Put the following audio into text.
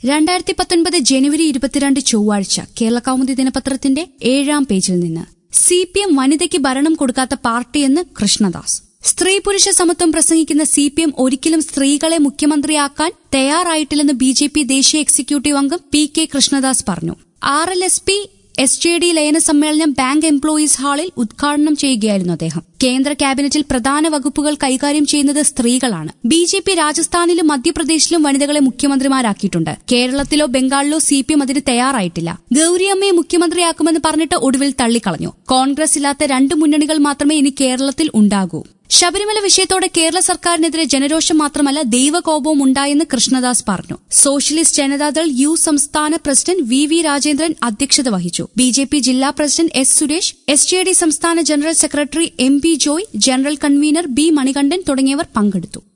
രണ്ടായിരത്തി പത്തൊൻപത് ജനുവരി ഇരുപത്തിരണ്ട് ചൊവ്വാഴ്ച കേരള കൗമുദി ദിനപത്രത്തിന്റെ ഏഴാം പേജിൽ നിന്ന് സി പി എം വനിതയ്ക്ക് ഭരണം കൊടുക്കാത്ത പാർട്ടിയെന്ന് കൃഷ്ണദാസ് സ്ത്രീ പുരുഷ സമത്വം പ്രസംഗിക്കുന്ന സി പി എം ഒരിക്കലും സ്ത്രീകളെ മുഖ്യമന്ത്രിയാക്കാൻ തയ്യാറായിട്ടില്ലെന്ന് ബി ജെ പി ദേശീയ എക്സിക്യൂട്ടീവ് അംഗം പി കെ കൃഷ്ണദാസ് പറഞ്ഞു R L S P S J D ലയന സമ്മേളനം ബാങ്ക് എംപ്ലോയീസ് ഹാളിൽ ഉദ്ഘാടനം ചെയ്യുകയായിരുന്നു അദ്ദേഹം കേന്ദ്ര ക്യാബിനറ്റിൽ പ്രധാന വകുപ്പുകൾ കൈകാര്യം ചെയ്യുന്നത് സ്ത്രീകളാണ് ബി ജെ പി രാജസ്ഥാനിലും മധ്യപ്രദേശിലും വനിതകളെ മുഖ്യമന്ത്രിമാരാക്കിയിട്ടുണ്ട് കേരളത്തിലോ ബംഗാളിലോ സി പി എം അതിന് തയ്യാറായിട്ടില്ല ഗൌരിയമ്മയെ മുഖ്യമന്ത്രിയാക്കുമെന്ന് പറഞ്ഞിട്ട് ഒടുവിൽ തള്ളിക്കളഞ്ഞു കോൺഗ്രസ് ഇല്ലാത്ത രണ്ട് മുന്നണികൾ മാത്രമേ ഇനി കേരളത്തിൽ ഉണ്ടാകൂ ശബരിമല വിഷയത്തോടെ കേരള സർക്കാരിനെതിരെ ജനരോഷം മാത്രമല്ല ദൈവകോപവും ഉണ്ടായെന്ന് കൃഷ്ണദാസ് പറഞ്ഞു സോഷ്യലിസ്റ്റ് ജനതാദൾ യു സംസ്ഥാന പ്രസിഡന്റ് വി വി രാജേന്ദ്രൻ അധ്യക്ഷത വഹിച്ചു ബി ജെ പി ജില്ലാ president S Suresh S J D സംസ്ഥാന general secretary M P Joy general convener B Manikandan തുടങ്ങിയവർ പങ്കെടുത്തു